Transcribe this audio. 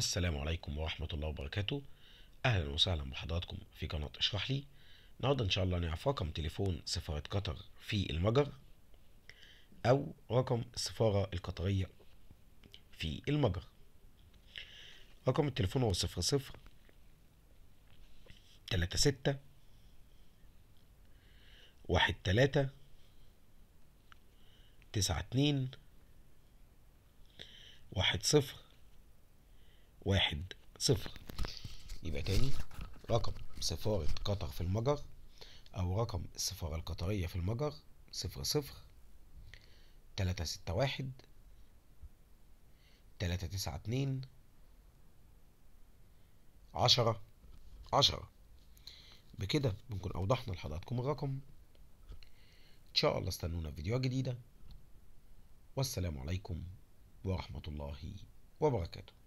السلام عليكم ورحمة الله وبركاته أهلا وسهلا بحضراتكم في قناة اشرح لي النهاردة إن شاء الله نعرف رقم تليفون سفارة قطر في المجر أو رقم السفارة القطرية في المجر رقم التليفون هو صفر صفر تلاتة ستة واحد تلاتة تسعة اتنين واحد صفر واحد صفر يبقى تاني رقم سفارة قطر في المجر أو رقم السفارة القطرية في المجر صفر صفر تلاتة ستة واحد تلاتة تسعة اتنين عشرة عشرة بكده بنكون أوضحنا لحضراتكم الرقم إن شاء الله استنونا في فيديوهات جديدة والسلام عليكم ورحمة الله وبركاته